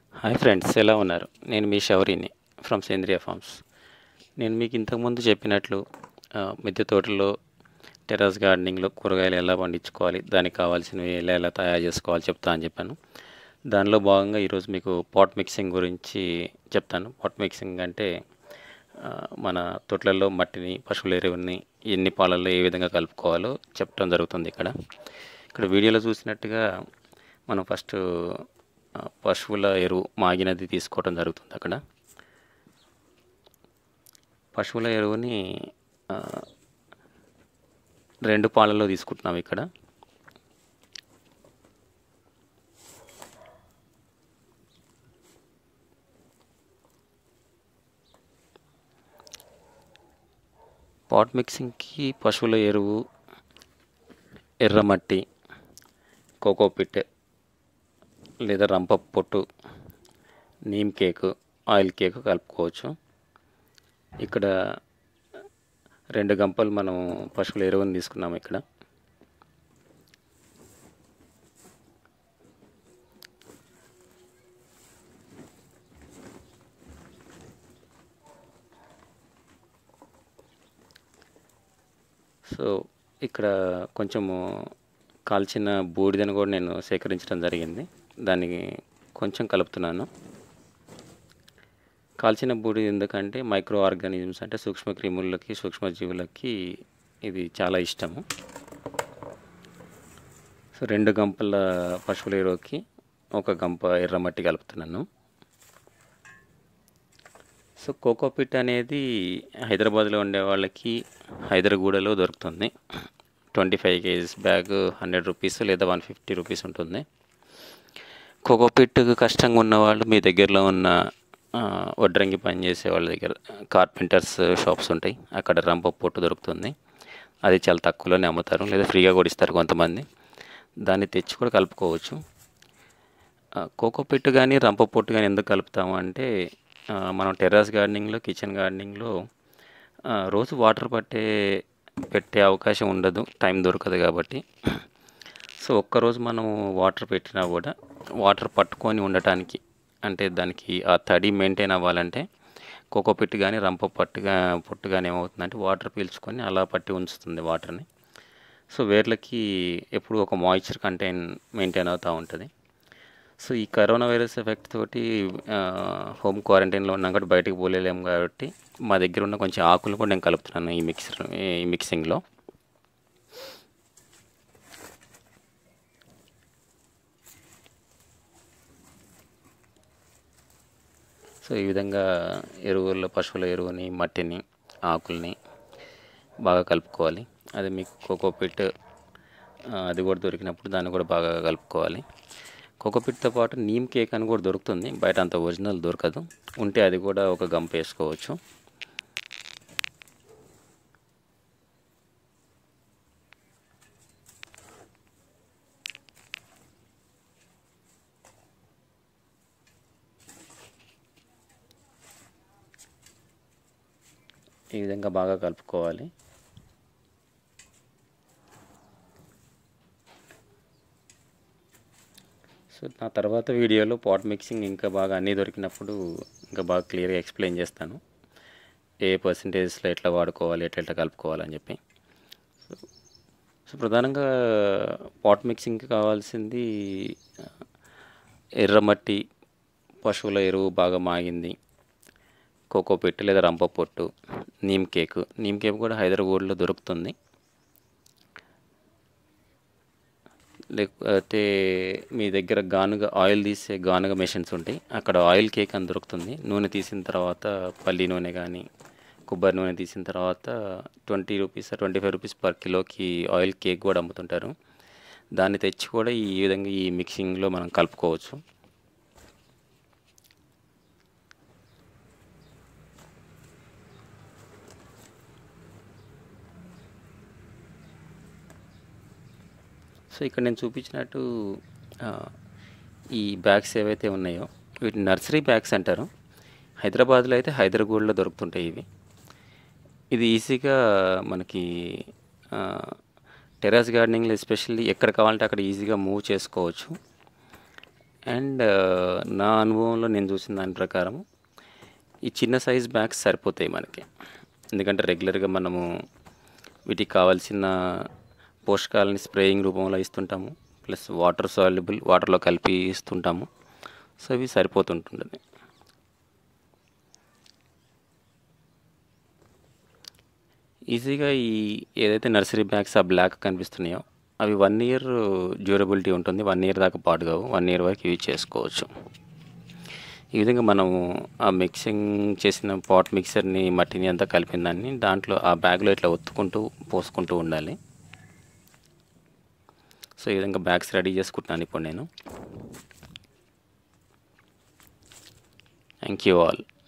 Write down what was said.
hi friends ఎలా ఉన్నారు నేను మీ శౌరిని ఫ్రమ్ సేంద్రియ ఫార్మ్స్ నేను మీకు ఇంతకుముందు చెప్పినట్లు ఆ, మిద్దె తోటలో టెర్రస్ గార్డెనింగ్లో కూరగాయలు ఎలా పండించుకోవాలి దానికి కావాల్సినవి ఎలా ఎలా తయారు చేసుకోవాలి చెప్తా అని చెప్పాను దానిలో భాగంగా ఈరోజు మీకు పాట్ మిక్సింగ్ గురించి చెప్తాను పాట్ మిక్సింగ్ అంటే ఆ, మన తొట్లలో మట్టిని పశువుల ఎరువుని ఎన్ని పాలల్లో ఏ విధంగా కలుపుకోవాలో చెప్పడం జరుగుతుంది ఇక్కడ ఇక్కడ వీడియోలో చూసినట్టుగా మనం ఫస్ట్ ఆ, పశువుల ఎరువు మాగినది తీసుకోవడం జరుగుతుంది అక్కడ పశువుల ఎరువుని ఆ, రెండు పాలలో తీసుకుంటున్నాం ఇక్కడ పాట్ మిక్సింగ్కి పశువుల ఎరువు ఎర్రమట్టి కోకోపిట్ లేదా రంప పొట్టు నీమ్ కేకు ఆయిల్ కేకు కలుపుకోవచ్చు ఇక్కడ రెండు గంపలు మనం పశువుల ఎరువుని తీసుకున్నాము ఇక్కడ సో ఇక్కడ కొంచెము కాల్చిన బూడిదని కూడా నేను సేకరించడం జరిగింది దానికి కొంచెం కలుపుతున్నాను కాల్చిన బూడిద ఎందుకంటే మైక్రో ఆర్గానిజమ్స్ అంటే సూక్ష్మ క్రిములకి సూక్ష్మజీవులకి ఇది చాలా ఇష్టము సో రెండు గంపల పశువుల ఎరువుకి ఒక గంప ఎర్రమట్టి కలుపుతున్నాను సో కోకోపిట్ అనేది హైదరాబాద్లో ఉండే వాళ్ళకి హైదరాగూడలో దొరుకుతుంది twenty five KGs bag hundred rupees లేదా వన్ ఫిఫ్టీ రూపీస్ ఉంటుంది కోకోపిట్ కష్టంగా ఉన్న వాళ్ళు మీ దగ్గరలో ఉన్న ఆ, వడ్రంగి పని చేసే వాళ్ళ దగ్గర కార్పెంటర్స్ షాప్స్ ఉంటాయి అక్కడ రంప పొట్టు దొరుకుతుంది అది చాలా తక్కువలోనే అమ్ముతారు లేదా ఫ్రీగా కూడా ఇస్తారు కొంతమంది దాన్ని తెచ్చి కూడా కలుపుకోవచ్చు ఆ, కోకో పిట్టు కానీ రంప పొట్టు కానీ ఎందుకు కలుపుతాము అంటే ఆ, మనం టెర్రస్ గార్డెనింగ్లో కిచెన్ గార్డెనింగ్లో ఆ, రోజు వాటర్ పట్టే పెట్టే అవకాశం ఉండదు టైం దొరకదు కాబట్టి సో ఒక్కరోజు మనం వాటర్ పెట్టినా కూడా వాటర్ పట్టుకొని ఉండటానికి అంటే దానికి ఆ తడి మెయింటైన్ అవ్వాలంటే కోకో పిట్టు కానీ రంప పట్టుగా పొట్టు కానీ ఏమవుతుందంటే వాటర్ పీల్చుకొని అలా పట్టి ఉంచుతుంది వాటర్ని సో వేర్లకి ఎప్పుడు ఒక మాయిశ్చర్ కంటైన్ మెయింటైన్ అవుతూ ఉంటుంది సో ఈ కరోనా వైరస్ ఎఫెక్ట్ తోటి ఆ, హోమ్ క్వారంటైన్లో ఉన్నాం కాబట్టి బయటకు పోలేలేము కాబట్టి మా దగ్గర ఉన్న కొంచెం ఆకులు కూడా నేను కలుపుతున్నాను ఈ మిక్సర్ ఈ మిక్సింగ్లో సో ఈ విధంగా ఎరువుల్లో పశువుల ఎరువుని మట్టిని ఆకుల్ని బాగా కలుపుకోవాలి అది మీకు కోకోపిట్ ఆ, అది కూడా దొరికినప్పుడు దాన్ని కూడా బాగా కలుపుకోవాలి కోకోపిట్తో పాటు నీమ్ కేక్ అని కూడా దొరుకుతుంది బయట అంత ఒరిజినల్ దొరకదు ఉంటే అది కూడా ఒక గంప వేసుకోవచ్చు ఈ విధంగా బాగా కలుపుకోవాలి సో నా తర్వాత వీడియోలో పాట్ మిక్సింగ్ ఇంకా బాగా అన్నీ దొరికినప్పుడు ఇంకా బాగా క్లియర్గా ఎక్స్ప్లెయిన్ చేస్తాను ఏ పర్సంటేజ్లో ఎట్లా వాడుకోవాలి ఎట్లా ఎట్లా కలుపుకోవాలని చెప్పి సో సో ప్రధానంగా పాట్ మిక్సింగ్కి కావాల్సింది ఆ, ఎర్రమట్టి పశువుల ఎరువు బాగా మాగింది కోకో పెట్టు లేదా రంప పొట్టు నీమ్ కేక్ నీమ్ కేక్ కూడా హైదరాబాద్లో దొరుకుతుంది లేకపోతే మీ దగ్గర గానుగ ఆయిల్ తీసే గానుగ మెషిన్స్ ఉంటాయి అక్కడ ఆయిల్ కేక్ అని దొరుకుతుంది నూనె తీసిన తర్వాత పల్లి నూనె కానీ కొబ్బరి నూనె తీసిన తర్వాత twenty rupees twenty five rupees per కిలోకి ఆయిల్ కేక్ కూడా అమ్ముతుంటారు దాన్ని తెచ్చి కూడా ఈ విధంగా ఈ మిక్సింగ్లో మనం కలుపుకోవచ్చు సో ఇక్కడ నేను చూపించినట్టు ఆ, ఈ బ్యాగ్స్ ఏవైతే ఉన్నాయో వీటిని నర్సరీ బ్యాగ్స్ అంటారు హైదరాబాద్లో అయితే హైదరాబాద్లో దొరుకుతుంటాయి ఇవి ఇది ఈజీగా మనకి టెర్రస్ గార్డెనింగ్లో ఎస్పెషల్లీ ఎక్కడ కావాలంటే అక్కడ ఈజీగా మూవ్ చేసుకోవచ్చు అండ్ నా అనుభవంలో నేను చూసిన దాని ప్రకారం ఈ చిన్న సైజ్ బ్యాగ్స్ సరిపోతాయి మనకి ఎందుకంటే రెగ్యులర్గా మనము వీటికి కావాల్సిన పోషకాలని స్ప్రేయింగ్ రూపంలో ఇస్తుంటాము ప్లస్ వాటర్ సాల్యుబుల్ వాటర్లో కలిపి ఇస్తుంటాము సో ఇవి సరిపోతుంటుంది ఈజీగా ఈ ఏదైతే నర్సరీ బ్యాగ్స్ ఆ బ్లాక్ కనిపిస్తున్నాయో అవి వన్ ఇయర్ డ్యూరబిలిటీ ఉంటుంది వన్ ఇయర్ దాకా పాటు కావు వన్ ఇయర్ వరకు యూజ్ చేసుకోవచ్చు ఈ విధంగా మనము ఆ మిక్సింగ్ చేసిన పాట్ మిక్సర్ని మట్టిని అంతా కలిపిన దాన్ని దాంట్లో ఆ బ్యాగ్లో ఇట్లా ఒత్తుకుంటూ పోసుకుంటూ ఉండాలి సో ఈ విధంగా బ్యాగ్స్ రెడీ చేసుకుంటున్నాను ఇప్పుడు నేను థ్యాంక్ యూ ఆల్